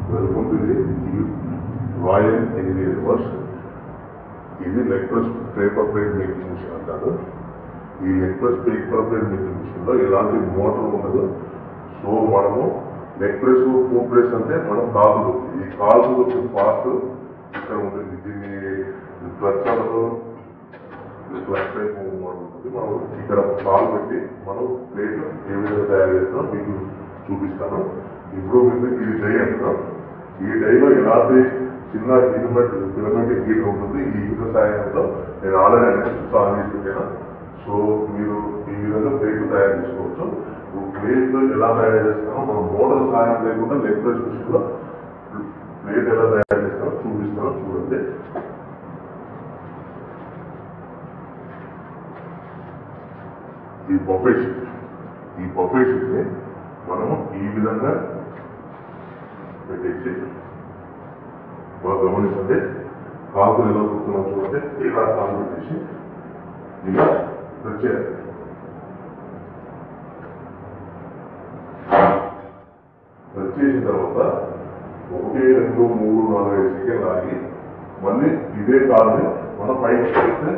welcome to the royal engineer works ఇది neck press paper plate making machine అంటారు ఈ neck press paper plate making machine లో ఎలాంటి motor ఉండదు so మనము నెక్ ప్రెస్ ఫుడ్ ప్రెస్ అంటే మనం కాదు ఈ కాల్స్ వచ్చే పార్ట్ ఇక్కడ ఉంటుంది దీన్ని క్లచ్ అనదు క్లచ్ టైప్ మోడల్ ఉంటుంది మనం ఇక్కడ కాల్ పెట్టి మనం ప్లేట్ ఏ విధంగా తయారు చేస్తామో మీకు చూపిస్తాను ఇప్పుడు మీకు ఇది డై అంటున్నాం ఈ డైలో ఎలాంటి చిన్న ఫిలమెంట్ ఫిలమెంట్ హీటర్ ఉంటుంది ఈ హీటర్ సాయంతో నేను ఆల్రెడీ అన్ని స్విచ్ ఆన్ చేసి పెట్టాను సో మీరు ఈ విధంగా ప్లేట్ తయారు చేసుకోవచ్చు ప్లేట్ ఎలా తయారు చేస్తామో మనం మోటార్ సహాయం లేకుండా లెగ్ ప్రెస్ మిషన్ లో ప్లేట్ ఎలా తయారు చేస్తామో చూపిస్తామో చూడండి ఈ బొఫే షీట్ ఈ బొఫే షీట్ ని మనము ఈ విధంగా పెట్టేసి బాగా గమనించండి కాకులు ఎలా కూర్చున్నాం చూడండి ఇలా కాలు పెట్టేసి ఇలా ప్రెస్ చేయాలి ప్రెస్ చేసిన తర్వాత ఒకటి రెండు మూడు నాలుగు ఐదు సెకండ్లు ఆగి మళ్ళీ ఇదే కాల్ని మనం పైకి చేస్తే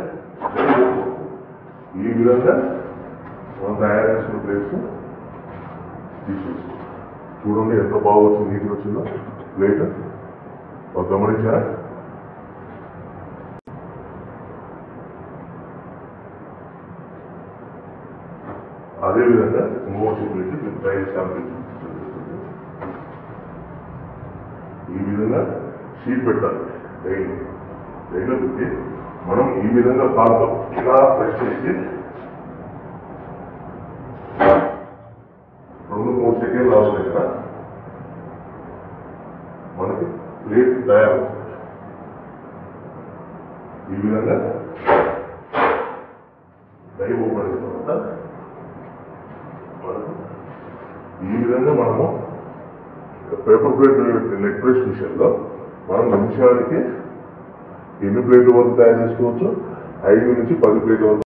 ఈ విధంగా మనం తయారు చేసిన ప్లేస్ తీసేసి చూడండి ఎంత బాగా వచ్చింది నీట్గా వచ్చిందో ప్లేట్ ఒక గమనించారా అదే విధంగా ఇంకోటి ప్లేట్ మీరు తయారు చేయాలి ఈ విధంగా షీట్ పెట్టాలి డైలీ డైలో పెట్టి మనం ఈ విధంగా కాలుతో ఇలా ప్రెస్ చేసి రెండు మూడు సెకండ్లు అవసరం కదా మనకి ప్లేట్ తయారు ఈ విధంగా డై ఓపెన్ అయిన తర్వాత మనకు ఈ విధంగా మనము పేపర్ ప్లేట్ లెగ్ ప్రెస్ మిషన్లో మనం నిమిషానికి ఎన్ని ప్లేట్ల వరకు తయారు చేసుకోవచ్చు ఐదు నుంచి పది ప్లేట్ల వరకు